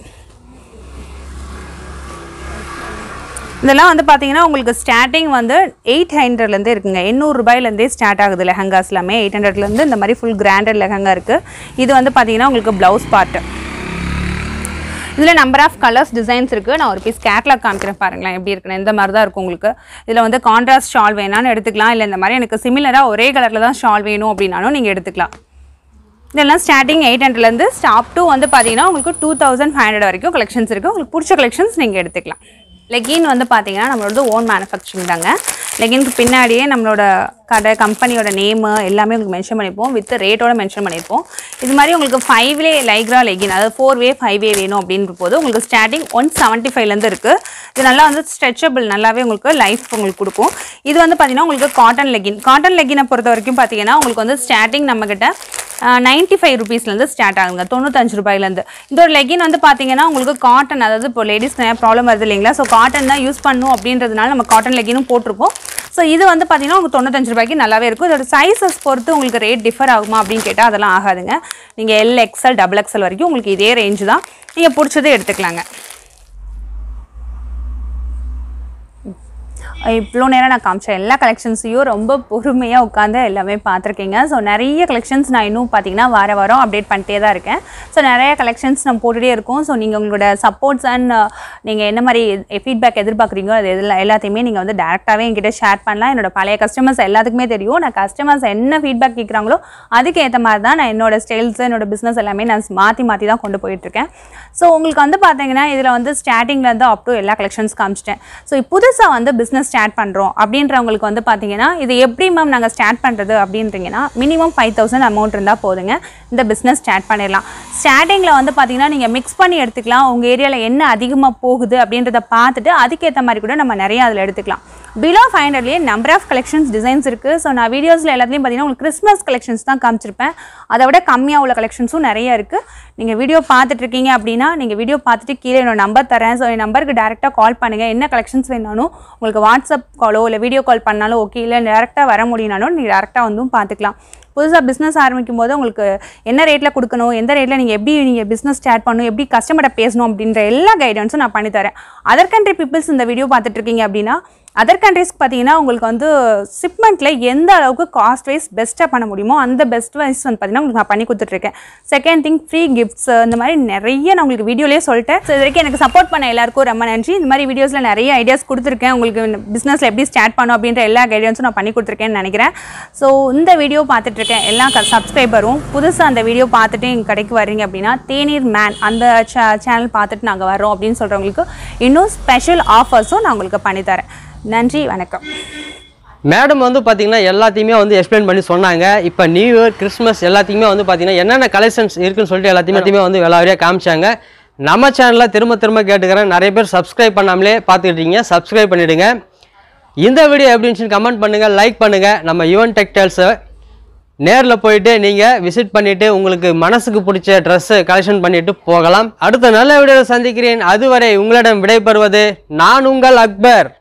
இதெல்லாம் வந்து பார்த்தீங்கன்னா உங்களுக்கு ஸ்டார்டிங் வந்து எயிட் ஹண்ட்ரட்லேருந்தே இருக்குங்க எண்ணூறு ரூபாயிலேருந்தே ஸ்டார்ட் ஆகுது லெஹங்காஸ் எல்லாமே எயிட் ஹண்ட்ரட்லேருந்து இந்த மாதிரி ஃபுல் கிராண்டட் லெஹங்கா இருக்குது இது வந்து பார்த்தீங்கன்னா உங்களுக்கு ப்ளவுஸ் பார்ட்டு இதில் நம்பர் ஆஃப் கலர்ஸ் டிசைன்ஸ் இருக்குது நான் ஒரு பீஸ் கேட்லாக் காமிக்கிறேன் பாருங்களேன் எப்படி இருக்குன்னு இந்த மாதிரி தான் இருக்கும் உங்களுக்கு இதில் வந்து கான்ட்ராஸ்ட் ஷால் வேணாலும் எடுத்துக்கலாம் இல்லை இந்த மாதிரி எனக்கு சிமிலராக ஒரே கலரில் தான் ஷால் வேணும் அப்படின்னாலும் நீங்கள் எடுத்துக்கலாம் இதெல்லாம் ஸ்டார்டிங் எயிட் ஹண்ட்ரட்லேருந்து ஸ்டாப் டு வந்து பார்த்தீங்கன்னா உங்களுக்கு டூ தௌசண்ட் ஃபைவ் ஹண்ட்ரட் வரைக்கும் கலெக்ஷன்ஸ் இருக்குது உங்களுக்கு பிடிச்ச கலெக்ஷன்ஸ் நீங்கள் எடுத்துக்கலாம் லெகின் வந்து பார்த்தீங்கன்னா நம்மளோட ஓன் மேனுஃபேக்சரிங் தாங்க லெகின்க்கு பின்னாடியே நம்மளோட கடை கம்பெனியோட நேமு எல்லாமே உங்களுக்கு மென்ஷன் பண்ணியிருப்போம் வித் ரேட்டோட மென்ஷன் பண்ணியிருப்போம் இது மாதிரி உங்களுக்கு ஃபைவ்லே லைக்ரா லெகின் அதாவது ஃபோர் வே ஃபைவ் வே வேணும் அப்படின்ற போது உங்களுக்கு ஸ்டார்டிங் ஒன் செவன்ட்டி ஃபைவ்லேருந்து இருக்குது இது நல்லா வந்து ஸ்ட்ரெச்சபிள் நல்லாவே உங்களுக்கு லைஃப் உங்களுக்கு கொடுக்கும் இது வந்து பார்த்தீங்கன்னா உங்களுக்கு காட்டன் லெகின் காட்டன் லெகினை பொறுத்த வரைக்கும் பார்த்தீங்கன்னா உங்களுக்கு வந்து ஸ்டார்டிங் நம்மக்கிட்ட நைன்ட்டி ஃபைவ் ருபீஸ்லேருந்து ஸ்டார்ட் ஆகுங்க தொண்ணூத்தஞ்சு ரூபாயிலேருந்து இந்த ஒரு லெகின் வந்து பார்த்தீங்கன்னா உங்களுக்கு காட்டன் அதாவது இப்போ லேடிஸ் நிறைய ப்ராப்ளம் வருது இல்லைங்களா ஸோ காட்டன் தான் யூஸ் பண்ணும் அப்படின்றதுனால நம்ம காட்டன் லெகினும் போட்டிருக்கோம் ஸோ இது வந்து பார்த்தீங்கன்னா உங்களுக்கு தொண்ணூத்தஞ்சு ரூபாய்க்கு நல்லாவே இருக்கும் இதோட சைஸஸ் பொறுத்து உங்களுக்கு ரேட் டிஃபர் ஆகுமா அப்படின்னு கேட்டால் அதெல்லாம் ஆகாதுங்க நீங்கள் எல் எக்ஸ்எல் டபுள் எக்ஸ்எல் வரைக்கும் உங்களுக்கு இதே ரேஞ்சு தான் நீங்கள் பிடிச்சதே எடுத்துக்கலாங்க இவ்வளோ நேரம் நான் காமிச்ச எல்லா கலெக்ஷன்ஸையும் ரொம்ப பொறுமையாக உட்காந்து எல்லாமே பார்த்துருக்கீங்க ஸோ நிறைய கலெக்ஷன்ஸ் நான் இன்னும் பார்த்தீங்கன்னா வார வாரம் அப்டேட் பண்ணிட்டே தான் இருக்கேன் ஸோ நிறைய கலெக்ஷன்ஸ் நம்ம போட்டுகிட்டே இருக்கோம் ஸோ நீங்கள் உங்களோட சப்போர்ட்ஸ் அண்ட் நீங்கள் என்ன மாதிரி ஃபீட்பேக் எதிர்பார்க்குறீங்களோ அது எல்லாம் எல்லாத்தையுமே நீங்கள் வந்து டேரெக்டாகவே என்கிட்ட ஷேர் பண்ணலாம் என்னோட பழைய கஸ்டமர்ஸ் எல்லாத்துக்குமே தெரியும் நான் கஸ்டமர்ஸ் என்ன ஃபீட்பேக் கேட்குறாங்களோ அதுக்கு ஏற்ற மாதிரி தான் நான் என்னோட ஸ்டைல்ஸ் என்னோட பிஸ்னஸ் எல்லாமே நான் மாற்றி மாற்றி தான் கொண்டு போயிட்டுருக்கேன் ஸோ உங்களுக்கு வந்து பார்த்தீங்கன்னா இதில் வந்து ஸ்டார்டிங்லேருந்து அப் டு எல்லா கலெக்ஷன்ஸ் காமிச்சிட்டேன் ஸோ புதுசாக வந்து பிஸ்னஸ் ஸ்டார்ட் பண்ணுறோம் அப்படின்றவங்களுக்கு வந்து பார்த்தீங்கன்னா இது எப்படி மேம் நாங்கள் ஸ்டார்ட் பண்ணுறது அப்படின்றீங்கன்னா மினிமம் ஃபைவ் தௌசண்ட் அமௌண்ட் இருந்தால் போதுங்க இந்த பிஸ்னஸ் ஸ்டார்ட் பண்ணிடலாம் ஸ்டார்டிங்கில் வந்து பார்த்தீங்கன்னா நீங்கள் மிக்ஸ் பண்ணி எடுத்துக்கலாம் உங்கள் ஏரியாவில் என்ன அதிகமாக போகுது அப்படின்றத பார்த்துட்டு அதுக்கேற்ற மாதிரி கூட நம்ம நிறைய அதில் எடுத்துக்கலாம் பிலோ ஃபைவ் ஹண்ட்ரட்லேயே நம்பர் ஆஃப் கலெக்ஷன்ஸ் டிசைன்ஸ் இருக்குது ஸோ நான் வீடியோஸில் எல்லாத்துலேயும் பார்த்தீங்கன்னா உங்களுக்கு கிறிஸ்மஸ் கலெக்ஷன்ஸ் தான் காமிச்சிருப்பேன் அதை விட கம்மியாக உள்ள கலெக்ஷன்ஸும் நிறைய இருக்குது நீங்கள் வீடியோ பார்த்துட்டு இருக்கீங்க அப்படின்னா நீங்கள் வீடியோ பார்த்துட்டு கீழே என்னோட நம்பர் தரேன் ஸோ என் நம்பருக்கு டேரெக்டாக கால் பண்ணுங்கள் என்ன கலெக்ஷன்ஸ் வேணாலும் உங்களுக்கு வாட்ஸ்அப் காலோ இல்லை வீடியோ கால் பண்ணாலும் ஓகே இல்லை டேரெக்டாக வர முடியும்னாலும் நீங்கள் டேரெக்டாக வந்தும் பார்த்துக்கலாம் புதுசாக பிஸ்னஸ் ஆரம்பிக்கும் போது உங்களுக்கு என்ன ரேட்டில் கொடுக்கணும் எந்த ரேட்டில் நீங்கள் எப்படி நீங்கள் பிஸ்னஸ் ஸ்டார்ட் பண்ணணும் எப்படி கஸ்டமர்கிட்ட பேசணும் அப்படின்ற எல்லா கைடன்ஸும் நான் பண்ணித்தரேன் அதர் கண்ட்ரி பீப்புள்ஸ் இந்த வீடியோ பார்த்துட்டு இருக்கீங்க அப்படின்னா அதர் கண்ட்ரிஸ்க்கு பார்த்தீங்கன்னா உங்களுக்கு வந்து ஷிப்மெண்ட்டில் எந்த அளவுக்கு காஸ்ட் வைஸ் பெஸ்ட்டாக பண்ண முடியுமோ அந்த பெஸ்ட் வைஸ் வந்து பார்த்தீங்கன்னா உங்களுக்கு நான் பண்ணி கொடுத்துட்ருக்கேன் செகண்ட் திங் ஃப்ரீ கிஃப்ட்ஸ் இந்த மாதிரி நிறைய நான் உங்களுக்கு வீடியோலேயே சொல்லிட்டேன் ஸோ இது வரைக்கும் எனக்கு சப்போர்ட் பண்ண எல்லாருக்கும் ரொம்ப நன்றி இந்த மாதிரி வீடியோஸில் நிறைய ஐடியாஸ் கொடுத்துருக்கேன் உங்களுக்கு பிஸ்னஸில் எப்படி ஸ்டார்ட் பண்ணும் அப்படின்ற எல்லா கைடன்ஸும் நான் பண்ணி கொடுத்துருக்கேன்னு நினைக்கிறேன் ஸோ இந்த வீடியோ பார்த்துட்டு இருக்கேன் எல்லா சப்ஸ்கிரைபரும் புதுசாக அந்த வீடியோ பார்த்துட்டு எங்கள் கடைக்கு வர்றீங்க அப்படின்னா தேநீர் மேன் அந்த சேனல் பார்த்துட்டு நாங்கள் வரோம் அப்படின்னு சொல்கிறவங்களுக்கு இன்னும் ஸ்பெஷல் ஆஃபர்ஸும் நான் உங்களுக்கு பண்ணித்தரேன் நன்றி வணக்கம் மேடம் வந்து பார்த்தீங்கன்னா எல்லாத்தையுமே வந்து எக்ஸ்பிளைன் பண்ணி சொன்னாங்க இப்போ நியூ இயர் கிறிஸ்மஸ் எல்லாத்தையுமே வந்து பார்த்தீங்கன்னா என்னென்ன கலெக்ஷன்ஸ் இருக்குன்னு சொல்லிட்டு எல்லாத்தையுமே எல்லாத்தையுமே வந்து விளாவரியாக காமிச்சாங்க நம்ம சேனலில் திரும்ப திரும்ப கேட்டுக்கிறேன் நிறைய பேர் சப்ஸ்கிரைப் பண்ணாமலே பார்த்துக்கிட்டீங்க சப்ஸ்கிரைப் பண்ணிவிடுங்க இந்த வீடியோ எப்படி இருந்துச்சுன்னு கமெண்ட் பண்ணுங்கள் லைக் பண்ணுங்கள் நம்ம யுவன் டெக்டைல்ஸை நேரில் போயிட்டு நீங்கள் விசிட் பண்ணிவிட்டு உங்களுக்கு மனசுக்கு பிடிச்ச ட்ரெஸ்ஸு கலெக்ஷன் பண்ணிட்டு போகலாம் அடுத்த நல்ல வீடியோவில் சந்திக்கிறேன் அதுவரை உங்களிடம் விடைபெறுவது நான் உங்கள் அக்பர்